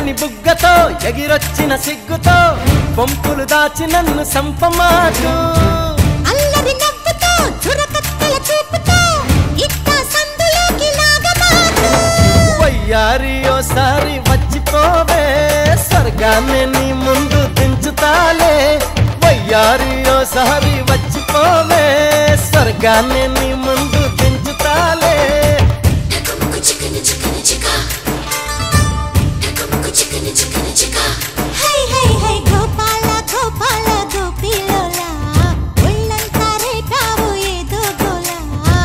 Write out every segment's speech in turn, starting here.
ఎర్రని బుగ్గతో ఎగిరొచ్చిన సిగ్గుతో పంపులు దాచి నన్ను సంపమాటు అల్లరి నవ్వుతో చురకత్తెల చూపుతో ఇట్ట సందులోకి లాగమాకు వయ్యారి ఓసారి వచ్చిపోవే స్వర్గాన్ని నీ ముందు దించుతాలే వయ్యారి ఓసారి వచ్చిపోవే స్వర్గాన్ని నీ ముందు దించుతాలే హై హై హై గోపాల గోపాల గోపిలోలా ఒళ్ళంతా రేపావు ఏదో గోలా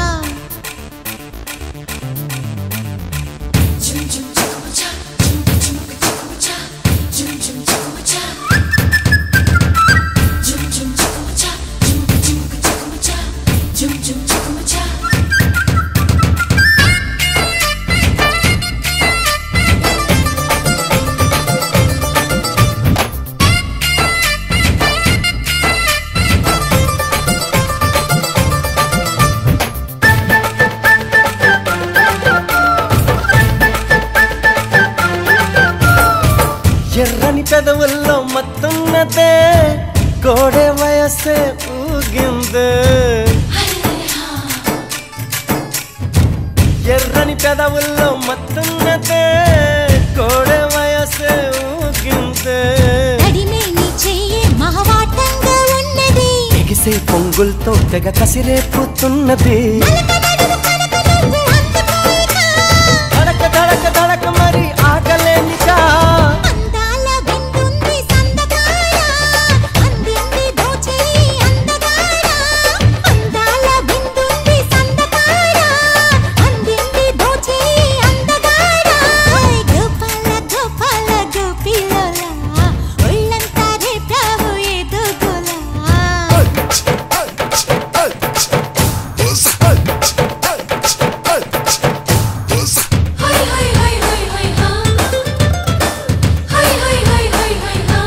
ఎర్రని పెదవుల్లో మత్తున్నదే కోడే వయస్సే ఊగిందే ఎర్రని పెదవుల్లో మత్తున్నదే కోడే వయస్సే ఊగిందే తడిమే నీ చెయ్యి మహవాటంగా ఉన్నది ఎగిసే పొంగులతో తెగ కసిరేపుతున్నది నలక నడుము కనక నువ్వు అందుకోయినా ధడక ధడక ధడక మరి ఆకలేనికా అందాల విందుంది సందగాడ అందింది దోచేయి అందగాడ అందాల విందుంది సందగాడ అందింది దోచేయి అందగాడ గోపాల గోపాల గోపిలోలా ఒళ్ళంతా రేపావు ఏదో గోలా హై హై హై హై హై హా హై హై హై హై హై హా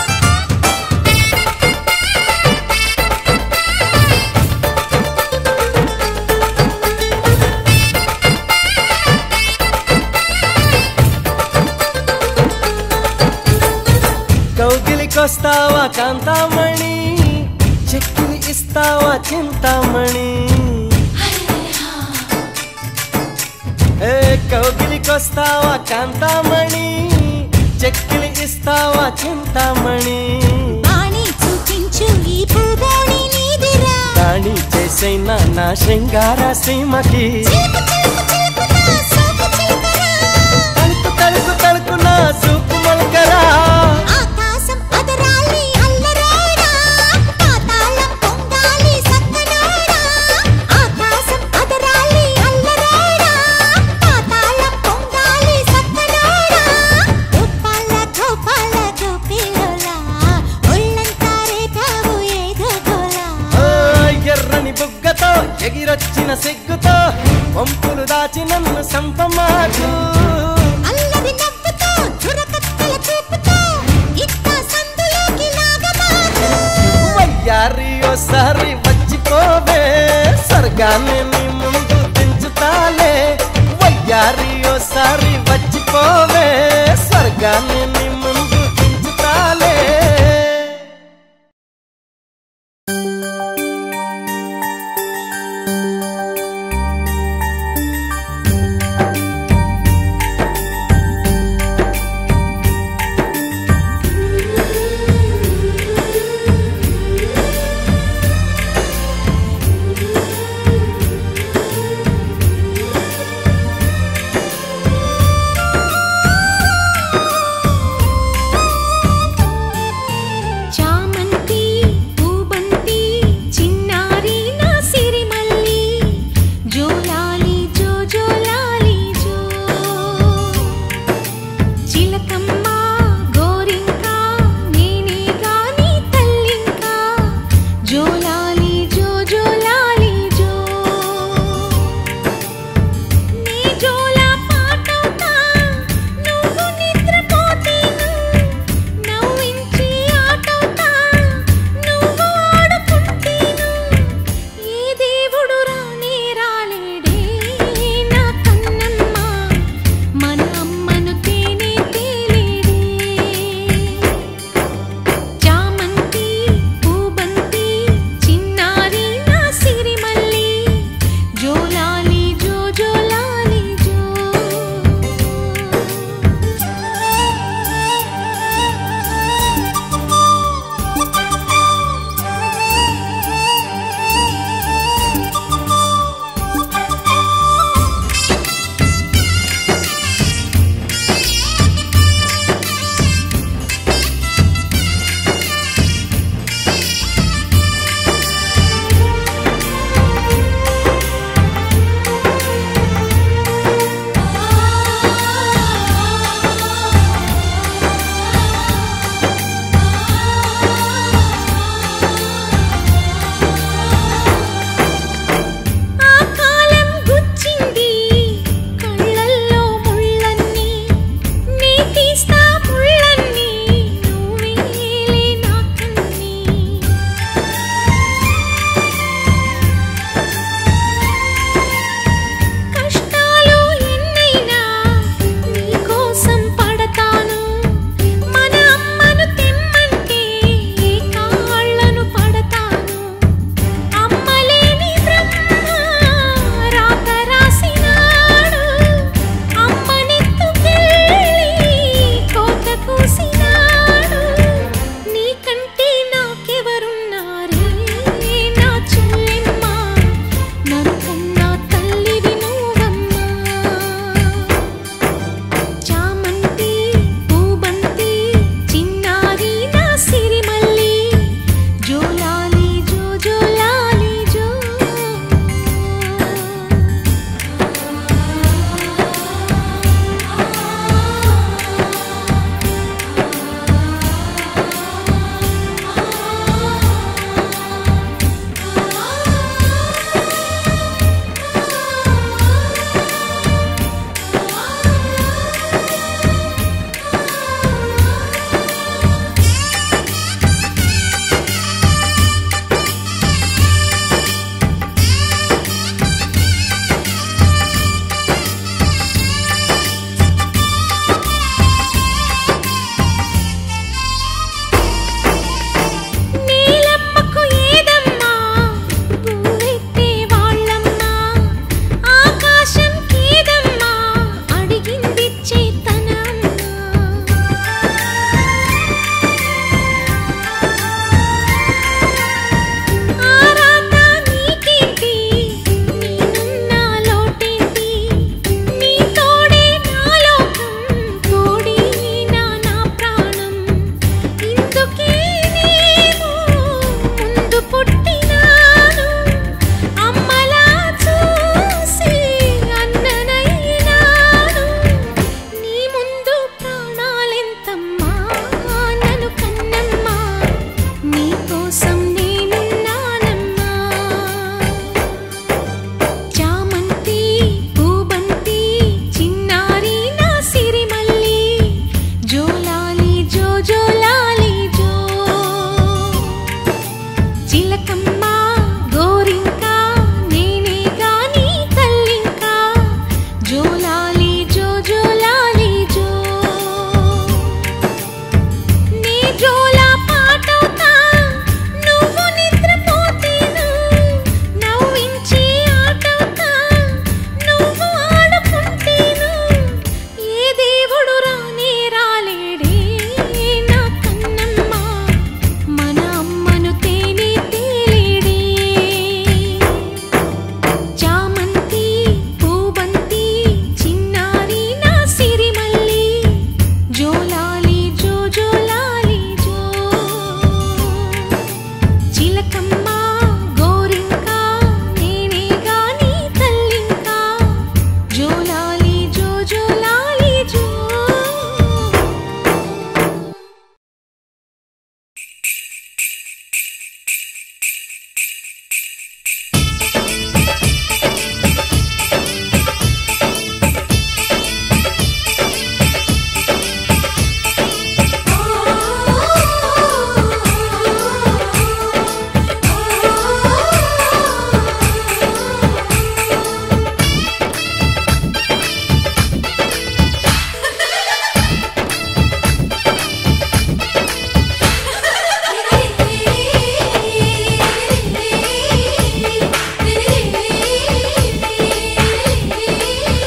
కౌగిలికొస్తావా కాంతామణి చెక్కిలి ఇస్తావా చింతామణి ఏ కౌగిలికొస్తావా కాంతామణి చెక్కిలి ఇస్తావా చింతామణి వాణి చూపించు ఈ పూదోణి నీదిరా రాణి చేసైనా నా శృంగార సీమకి చిలుకు చిలుకు చిలుకు నా సోకు చిలుకరా తలుకు తలుకు తలుకు నా సూపు మొలకరా ఆకాశం అదరాలి అల్లరోడా పాతాళం పొంగాలి సక్కనోడా ఆకాశం అదరాలి అల్లరోడా పాతాళం పొంగాలి సక్కనోడా గోపాల గోపాల గోపిలోలా ఒళ్ళంతా రేపావు ఏదో గోలా ఓ ఎర్రని బుగ్గతో ఎగిరొచ్చిన సిగ్గుతో పంపులు దాచి నన్ను సంపమాకు అల్లరి నవ్వుతో చురకత్తెల చూపుతో ఇట్ట సందులోకి లాగమాకు వయ్యారి ఓసారి వచ్చిపోవే స్వర్గాన్ని నీ ముందు దించుతాలే వయ్యారి ఓసారి వచ్చిపోవే స్వర్గాన్ని నీ ముందు దించుతాలే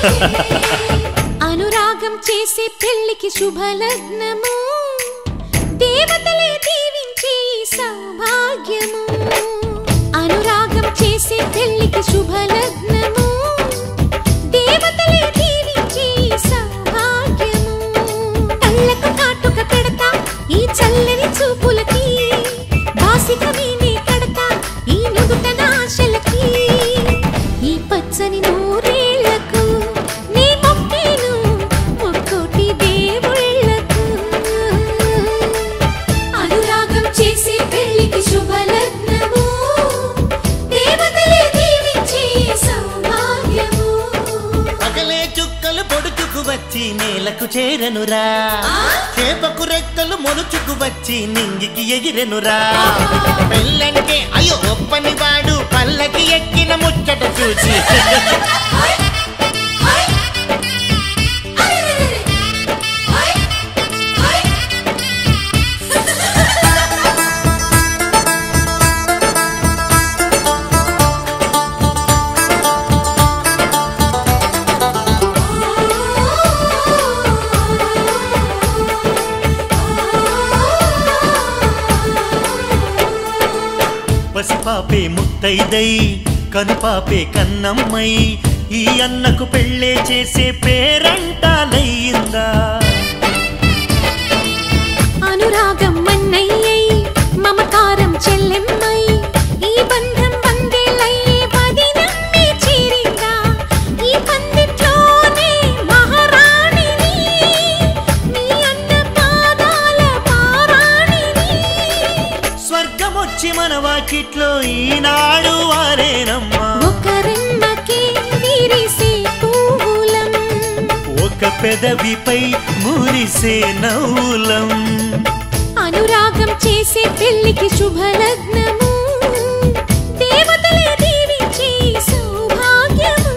అనురాగం చేసే పెళ్లికి శుభలగ్నము దేవతలే దీవించే సౌభాగ్యము అనురాగం చేసే పెళ్లికి శుభలగ్నము దేవతలే దీవించే సౌభాగ్యము కళ్ళకు కాటుక పెడతా ఈ చల్లని చూపులకి బాసిక వీణే కడతా ఈ నుదుట నాశలకి ఈ పచ్చని నూరేళ్లకు నీ మొక్కేను ముక్కోటి దేవుళ్ళకు అనురాగం చేసే పెళ్లికి శుభలగ్నము దేవతలే దీవించే సౌభాగ్యము పగలే చుక్కలు పొడుచుకు వచ్చి నేలకు చేరనురా చేపకు రెక్కలు మొలుచుకు వచ్చి నింగికి ఎగిరెనురా పెళ్ళంటే అయ్యో ఒప్పని వాడు పల్లకి ఎక్కిన ముచ్చట చూసి హై హై అరే హై హై పసిపాపే ముత్తైదై కనుపాపే కన్నమ్మై ఈ అన్నకు పెళ్ళే చేసే పేరంటాలయ్యిందా అనురాగం మన్నయ్యై మమకారం చెల్లెమ్మై ఈ బంధం వందేలయ్యే పదినమ్మి చేరిందా ఈ పందిట్లోనే మహారాణిని నీ అన్న పాదాల పారాణిని స్వర్గమొచ్చి మన వాకిట్లో ఈనాడు వారేనమ్మా ఒక రెమ్మకి విరిసే పువ్వులం ఒక పెదవిపై మురిసే నవ్వులం అనురాగం చేసే పెళ్లికి శుభలగ్నము దేవతలే దీవించే సౌభాగ్యము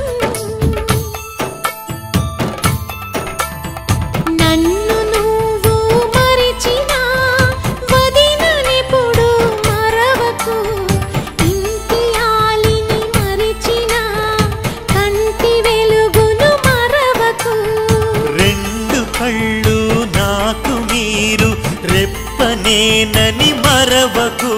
నన్ను నువ్వు మరిచినా వదిననెప్పుడు మరవకు ఇంటి ఆలిని మరిచినా కంటి వెలుగును మరవకు రెండు కళ్ళు నాకు మీరు రెప్పనేనని మరవకు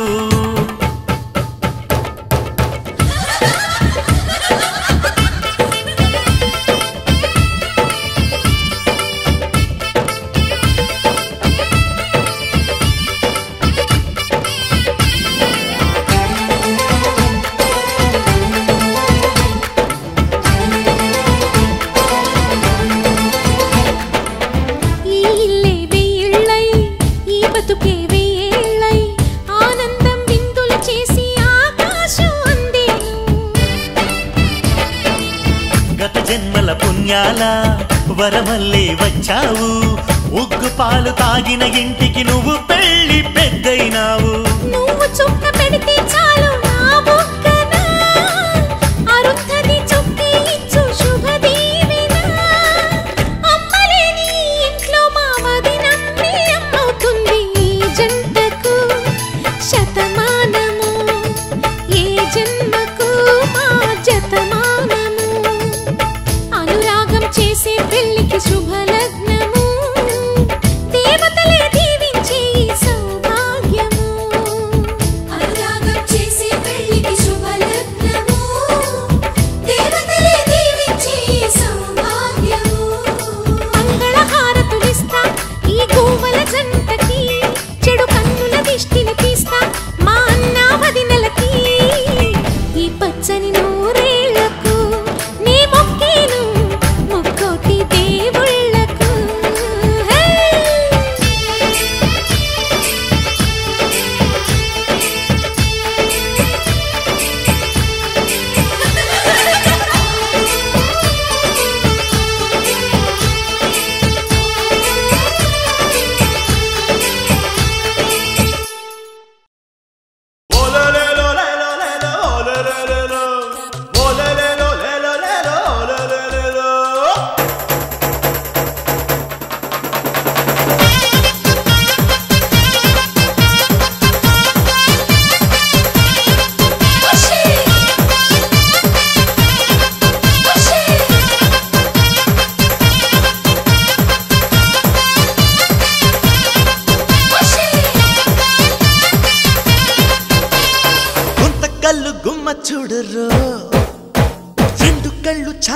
ఈ ఇల్లే వెయ్యిళ్ళై ఈ బతుకే వెయ్యేళ్ళై ఆనందం విందులు చేసి ఆకాశం అందేను గత జన్మల పుణ్యాల వరమల్లే వచ్చావు ఉగ్గు పాలు తాగిన ఇంటికి నువ్వు పెళ్లి పెద్దయినావు నువ్వు చుక్క పెడితే చాలు నా బొక్కన అరుంధతి చుక్కి ఇచ్చు శుభ దీవెన అమ్మలేని ఇంట్లో మా వదినమ్మి అమ్మవుతుంది ఈ జంటకు శతమానము ఏ జన్మకు మా జతమానము అనురాగం చేసే పెళ్లికి శుభలగ్నము దేవతలే దీవించే సౌభాగ్యము అనురాగం చేసే పెళ్లికి శుభలగ్నము దేవతలే దీవించే సౌభాగ్యము మంగళహారతులిస్తా ఈ గోవల జంటకి చెడు కన్నుల దిష్టిని తీస్తా మా అన్న వదినలకి ఈ పచ్చని నూరేళ్లకు నీ మొక్కేను ముక్కోటి దేవుళ్ళకు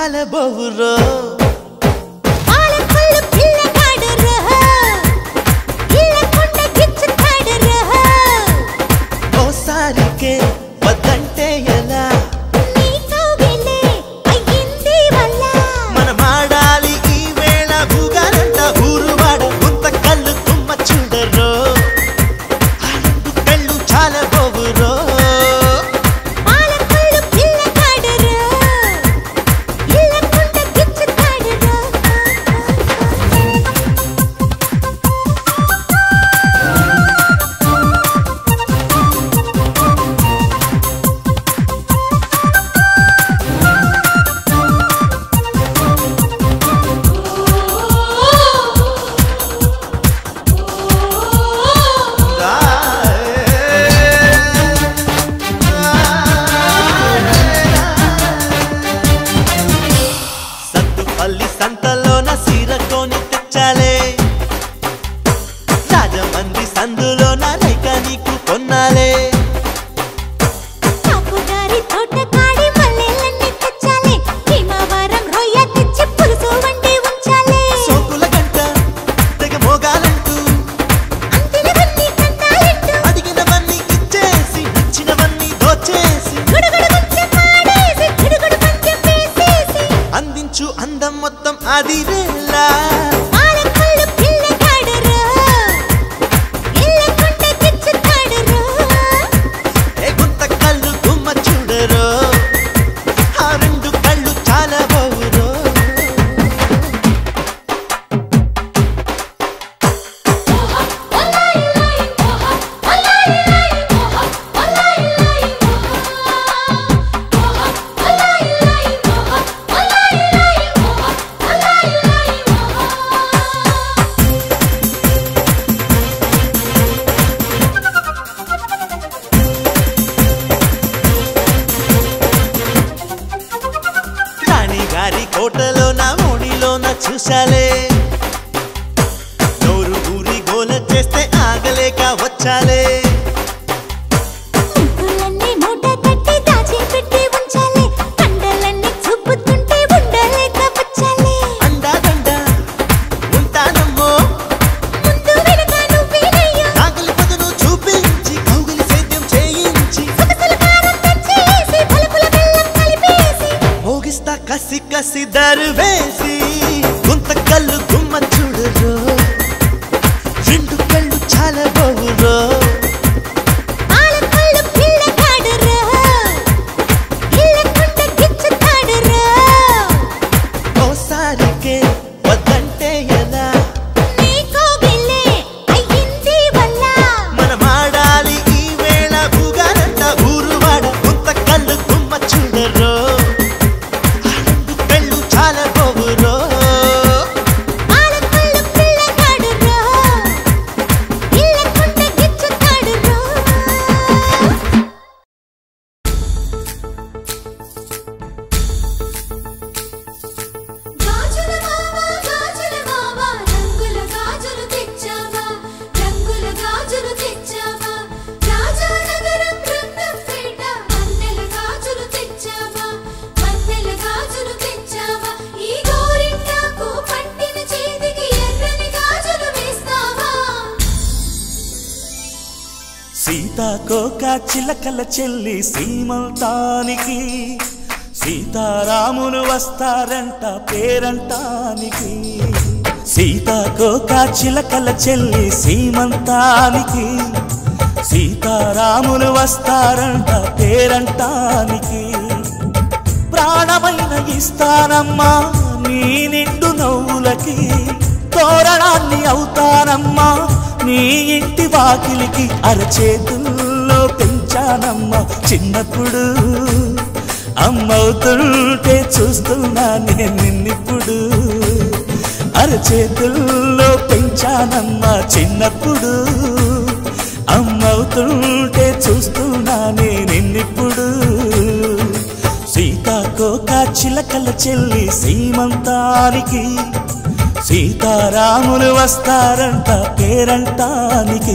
చాలా బోవురో పాలకొల్లు పిల్లగాడురా ఇళ్ళకుండ గిచ్చుతాడురా ఓసారికే వద్దంటే ఎలా నీ కౌగిలే అయ్యింది వల్ల మనం ఆడాలి ఈ వేళ భూగారంట ఊరువాడ గుంత కళ్ళు తుమ్మ చూడరో ఆ రెండు కళ్ళు చాలా బోవురో పాలకొల్లు పిల్లగాడురా ఇళ్ళకుండ గిచ్చుతాడురా సత్తుపల్లి సంతలోన సీర కొని తెచ్చాలే రాజమండ్రి సందులోన రేఖ నీకు కొన్నాలే కాపుగారి తోటకాడి మల్లెలన్నీ తెచ్చాలే భీమవరం రొయ్య తెచ్చి పులుసు వండి ఉంచాలే సోకుల గంట తెగ మోగాలంటూ అంతినవన్నీ కన్నాలంటూ అడిగినవన్నీ ఇచ్చేసి ఇచ్చినవన్నీ దోచేసి గుడుగుడు గుచ్చి పాడేసి గుడుగుడు పంచె వేసేసి అందించు అందం మొత్తం అదిరేలా పాలకొల్లు పిల్లగాడురా ఇళ్ళకుండ గిచ్చుతాడురా ఏ గుంత కళ్ళు గుమ్మ చూడరో ఆ రెండు కళ్ళు చాలా బోవురో రాణి గారి కోటలోన ఓణిలోన చూశాలే నోరు ఊరి గోల చేస్తే ఆగలేక వచ్చాలే ముగ్గులన్నీ మూట కట్టి దాచి పెట్టి ఉంచాలి కండలన్నీ చూపుతుంటే ఉండలేక వచ్చాలి అండాదండ ఉంటానమ్మో ముందు వెనక నువ్వేనయ్యా నాగలి పదును చూపించి కౌగిలి సేద్యం చేయించి సొగసుల కారం తెచ్చేసి పలుకుల బెల్లం కలిపేసి మోగిస్తా కసి కసి దరువేసి గుంత కళ్ళు గుమ్మ చూడరు రెండు కళ్ళు చాలా బోవురో పాలకొల్లు పిల్లగాడురా ఇళ్ళకుండ గిచ్చుతాడురా ఓసారికే వద్దంటే ఎలా నీ కోగిలే అయ్యింది వల్ల మనం ఆడాలి ఈ వేళ భూగారంట ఊరువాడ గుంత కళ్ళు గుమ్మ చూడరు ఆ రెండు కళ్ళు చాలా బోవురో పాలకొల్లు పిల్లగాడురా ఇళ్ళకుండ గిచ్చుతాడురా గాజుల మావా గాజుల మావా రంగుల గాజులు తెచ్చావా రంగుల గాజులు తెచ్చావా రాజానగరం రంగంపేట మన్నెల గాజులు తెచ్చావా మన్నెల గాజులు తెచ్చావా ఈ గోరింటాకు పట్టిన చేతికి ఎర్రని గాజులు వేస్తావా సీతాకోక చిలకల చెల్లి సీమంతానికి సీతారాములు వస్తారంట పేరంటానికి సీతాకోక చిలకల చెల్లి సీమంతానికి సీతారాములు వస్తారంట పేరంటానికి ప్రాణమైన ఇస్తానమ్మా నీ నిండు నవ్వులకి తోరణాన్ని అవుతానమ్మా నీ ఇంటి వాకిలికి అరచేతుల్లో పెంచానమ్మా చిన్నప్పుడు అమ్మవుతుంటే చూస్తున్నా నేను నిన్నిప్పుడు అరచేతుల్లో పెంచానమ్మా చిన్నప్పుడు అమ్మవుతుంటే చూస్తున్నా నేను నిన్నిప్పుడు సీతాకోక చిలకల చెల్లి సీమంతానికి సీతారాములు వస్తారంట పేరంటానికి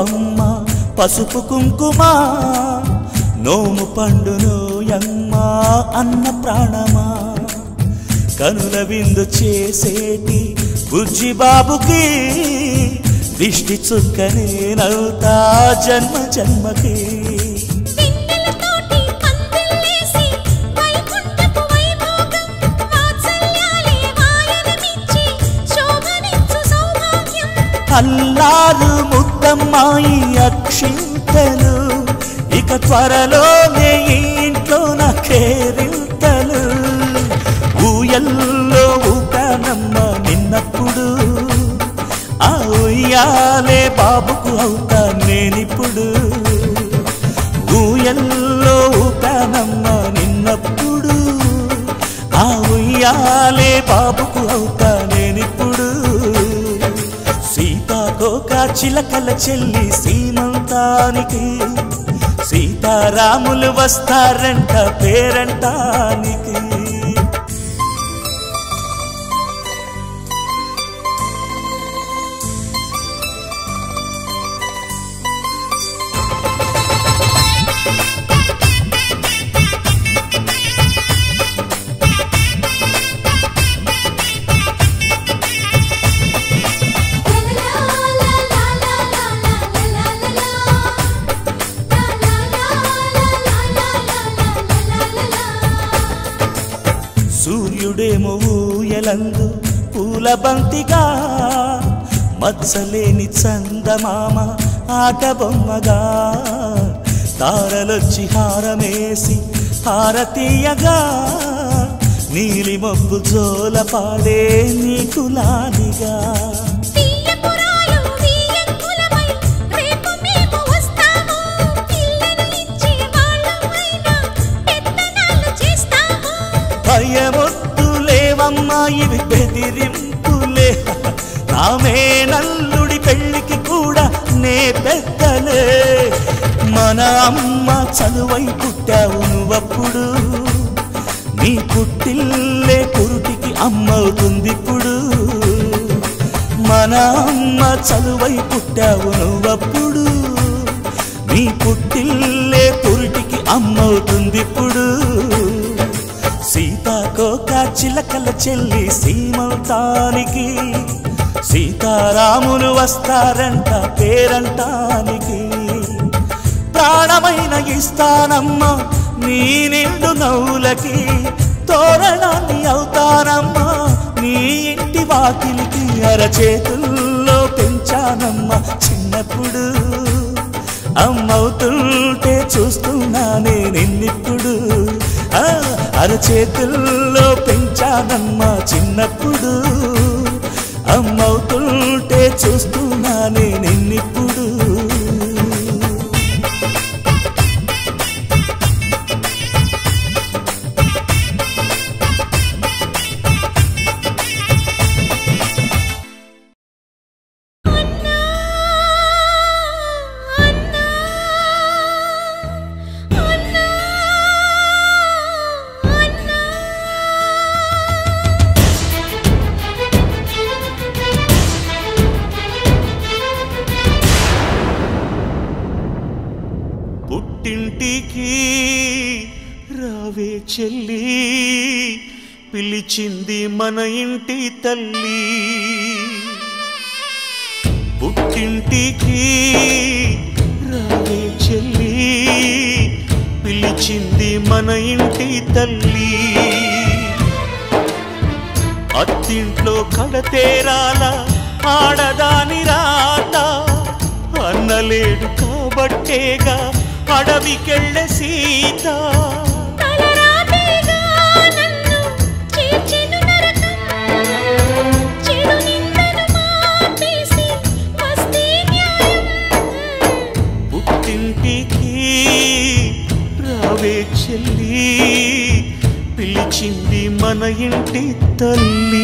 అమ్మ పసుపు కుంకుమ నోము పండును యమ్మ అన్న ప్రాణమా కనుల విందు చేసేటి బుజ్జి బాబుకి దిష్టి చుక్కనేనవుతా జన్మ జన్మకి వెన్నెలతోటి పందిళ్ళేసి వైకుంఠపు వైభోగం వాత్సల్యాలే వాయనమిచ్చి శోభనిచ్చు సౌభాగ్యం అల్లారు ముద్దమ్మాయి అక్షింతలు ఇక త్వరలోనే ఈ ఇంట్లో నా కేరింతలు ఊయల్లో ఊకానమ్మ నిన్నప్పుడు ఆ ఉయ్యాలే బాబుకు అవుతా నేనిప్పుడు ఊయల్లో ఊకానమ్మ నిన్నప్పుడు ఆ ఉయ్యాలే బాబుకు అవుతా నేనిప్పుడు సీతాకోక చిలకల చెల్లి సీమంతానికి సీతారాములు వస్తారంట పేరంటానికి సూర్యుడేమో ఊయలందు పూల బంతిగా మచ్చలేని చందమామ ఆట బొమ్మగా తారలొచ్చి హారమేసి హారతీయగా నీలి మబ్బు జోల పాడే నీకు లాలిగా తీయపురాలు వీయంకులమై రేపు మేము వస్తాము పిల్లను ఇచ్చే వాళ్ళమైనా పెత్తనాలు చేస్తాము భయమొద్దు లేవమ్మా ఇవి బెదిరింపులే నామే నల్లుడి పెళ్లికి కూడా నే పెద్దలే మన అమ్మ చదువై పుట్టావు నువ్వప్పుడు నీ పుట్టిల్లే పురుటికి అమ్మవుతుందిప్పుడు మన అమ్మ చదువై పుట్టావు నువ్వప్పుడు నీ పుట్టిల్లే పురుటికి అమ్మవుతుందిప్పుడు సీతాకోక చిలకల చెల్లి సీమంతానికి సీతారాములు వస్తారంట పేరంటానికి ప్రాణమైన ఇస్తానమ్మా నీ నిండు నవ్వులకి తోరణాన్ని అవుతానమ్మా నీ ఇంటి వాకిలికి అరచేతుల్లో పెంచానమ్మా చిన్నప్పుడు అమ్మవుతుంటే చూస్తున్నానే నిన్నిప్పుడు ఆ, అరచేతుల్లో పెంచానమ్మా చిన్నప్పుడు అమ్మవుతుంటే చూస్తున్నానే నిన్నిప్పుడు పుట్టింటికి రావే చెల్లి పిలిచింది మన ఇంటి తల్లి పుట్టింటికి రావే చెల్లి పిలిచింది మన ఇంటి తల్లి అత్తింట్లో కడతేరాల ఆడదాని రాత అన్నలేడు కాబట్టేగా అడవికెళ్ళ సీత తలరాతేగా నన్ను చేర్చెను నరకం చెడు నిందను మాపేసి వస్తే న్యాయం పుట్టింటికి రావే చెల్లి పిలిచింది మన ఇంటి తల్లి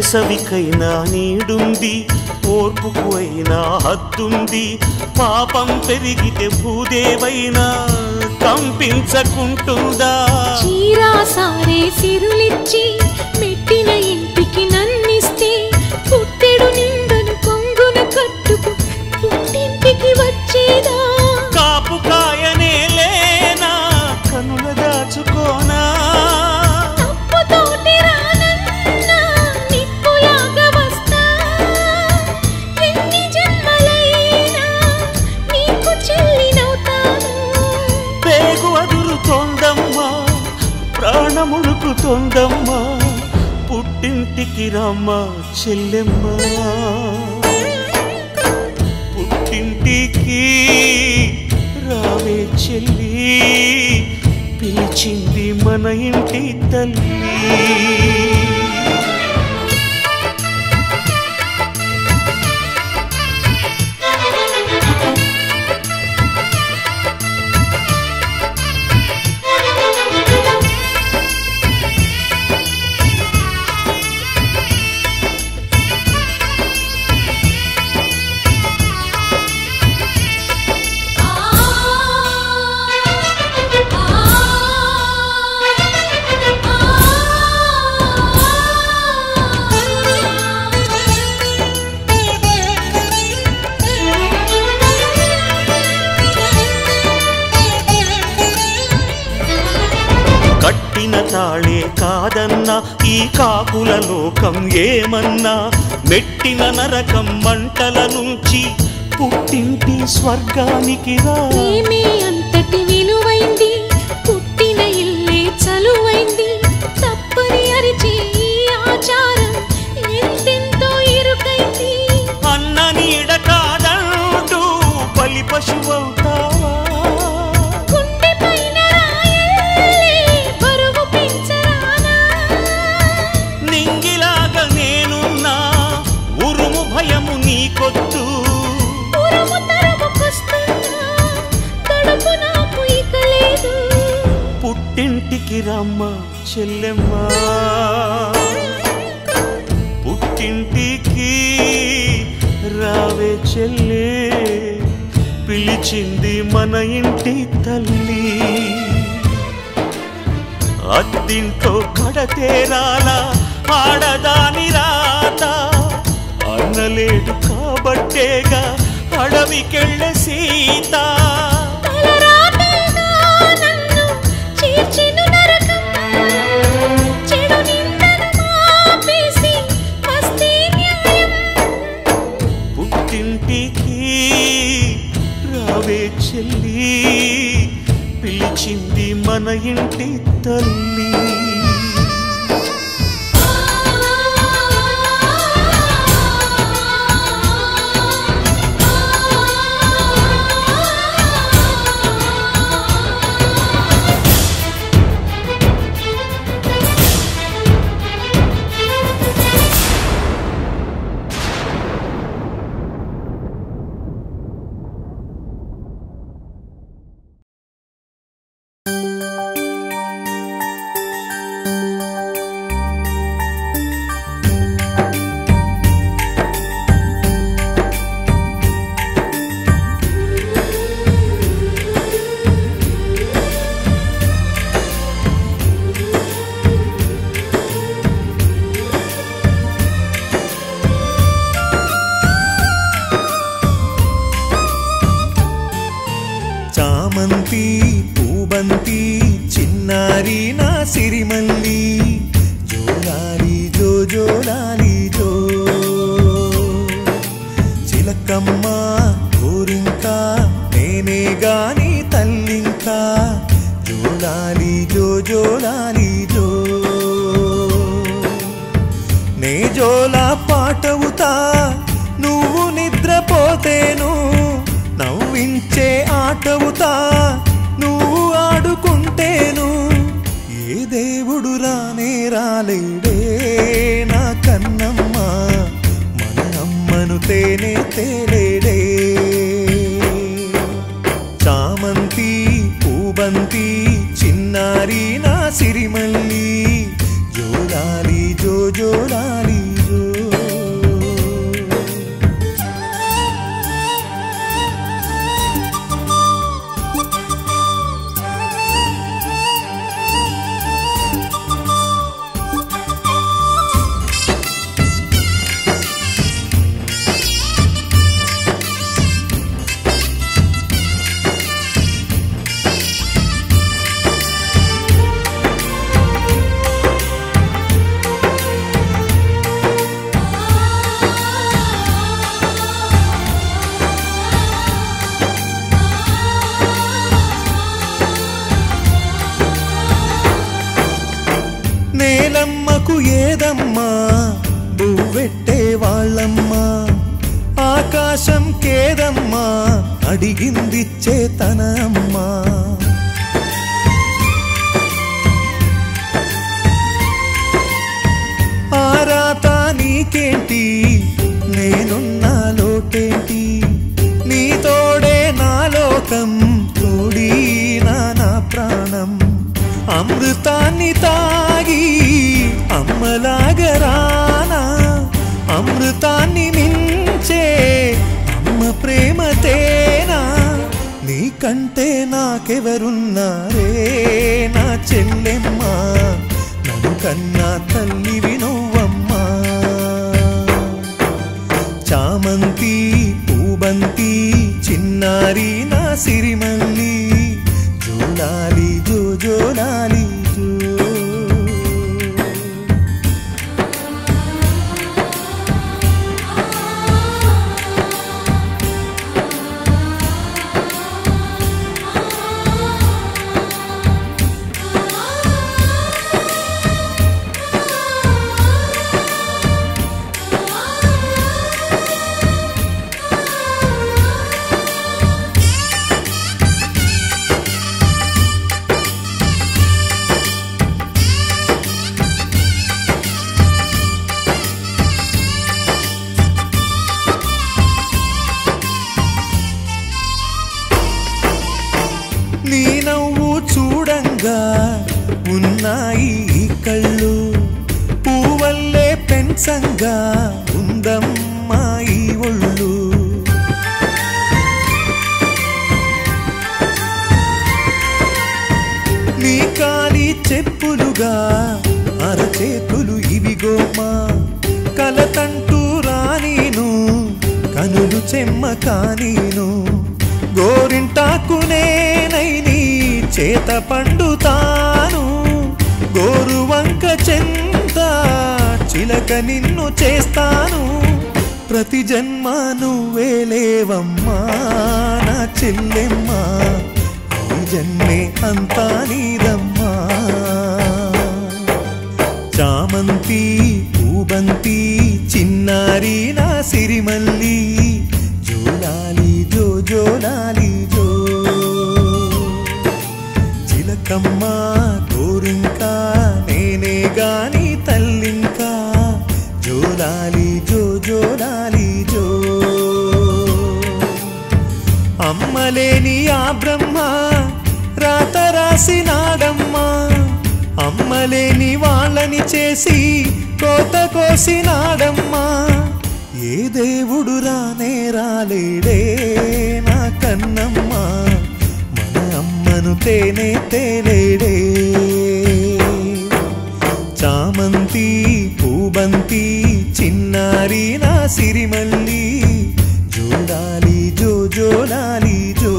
వేసవికైనా నీడుంది ఓర్పుకు అయినా హద్దుంది పాపం పెరిగితే భూదేవైనా కంపించకుంటుందా చీరా సారే సిరులిచ్చి మెట్టిన ఇంటికి నన్నిస్తే పుట్టెడు నిందను కొంగున కట్టుకు పుట్టింటికి వచ్చేదా కాపు కాయనే లేనా కనుల దాచుకోనా తప్పుతోటి రానన్నా నిప్పులాగా వస్తా ఎన్ని జన్మలైనా నీకు చెల్లినవుతాను పేగు అదురుతోందమ్మా ప్రాణముడుకుతోందమ్మా పుట్టింటికి రమ్మ చెల్లెమ్మ పుట్టింటికి రావే చెల్లి పిలిచింది మన ఇంటి తల్లి కట్టిన తాళే కాదన్నా ఈ కాకుల లోకం ఏమన్నా మెట్టిన నరకం మంటల నుంచి పుట్టింటి స్వర్గానికి రా ప్రేమే అంతటి విలువైంది పుట్టిన ఇల్లే చలువైంది తప్పని అరిచే ఈ ఆచారం ఎంతెంతో ఇరుకైంది అన్న నీడ కాదంటూ బలి పశువవుతావా గుండె పైన రాయల్లే బరువు పెంచరానా నింగిలాగా నేనున్నా ఉరుము భయము నీకొద్దు ఉరుము తరుముకొస్తున్నా కడుపు నాకు ఇక లేదు పుట్టింటికి రమ్మ చెల్లెమ్మ పుట్టింటికి రావే చెల్లె పిలిచింది మన ఇంటి తల్లి అద్దింట్లో కడతేరాల ఆడదాని రాత అన్నలేడు కాబట్టేగా అడవికెళ్ళ సీత తలరాతేగా నన్ను చీల్చెను నరకం. చెడు నిందను మాపేసి వస్తే న్యాయం. పుట్టింటికి రావే చెల్లి పిలిచింది మన ఇంటి తల్లి చామంతి పూబంతి చిన్నారి నా సిరిమల్లి జోలాలి జో జోలాలి జో చిలకమ్మ ఊరింక నేనే గాని తల్లింకా జోలాలి జో జోలాలి జో నే జోలా పాటవుతా నువ్వు నిద్రపోతేను నవ్వించే ఆటవుతా నువ్వు ఆడుకుంటేను ఏ దేవుడు రానే రాలేడే నా కన్నమ్మ మన అమ్మను తేనే తేలేడే చామంతి పూబంతి చిన్నారి నా సిరిమల్లి జోలాలి జో జోలాలి జో పాశం కేదమ్మా అడిగిందిచ్చే తన అమ్మా ఆరాత నీకేంటి నేనున్నా లోటేంటి నీ తోడే నా లోకం తోడీ నా నా ప్రాణం అమృతాన్ని తాగి అమ్మలాగరానా అమృతాన్ని మించే అమ్మ ప్రేమ తేనా నీకంటే నాకెవరున్నారే నా చెల్లెమ్మా నన్ను కన్నా తల్లివి నువ్వమ్మా చామంతి పూబంతి చిన్నారి నా సిరిమల్లి జోలాలి జో జోలాలి జో నీ నవ్వు చూడంగా ఉన్నాయి ఈ కళ్ళు పూవల్లే పెంచంగా ఉందమ్మా ఈ ఒళ్ళు నీ కాలి చెప్పులుగా అరచేతులు ఇవిగోమా కలతంటూ రానీను కనులు చెమ్మ కానీను గోరింటాకునేనై నీ చేత పండుతాను గోరువంక చెంత చిలక నిన్ను చేస్తాను ప్రతి జన్మ నువ్వేలేవమ్మా నా చెల్లెమ్మా ఈ జన్మే అంతా నీదమ్మా చామంతి పూబంతి చిన్నారి నా సిరిమల్లి జోలాలి జో జోలాలి జో చిలకమ్మ గోరింక నేనే గాని తల్లింకా జోలాలి జో జోలాలి జో అమ్మలేని ఆ బ్రహ్మ రాత రాసినాడమ్మా అమ్మలేని వాళ్ళని చేసి కోత కోసినాడమ్మా ఏ దేవుడు రానే రాలేడే నా కన్నమ్మా మన అమ్మను తేనే తేలేడే చామంతి పూబంతి చిన్నారి నా సిరిమల్లి జోడాలి జో జోడాలి జో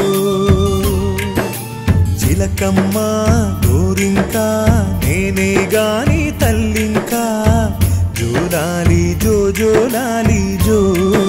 చిలకమ్మ గోరింక నేనే గాని తల్లింకా జోలాలి జో జోలాలి జో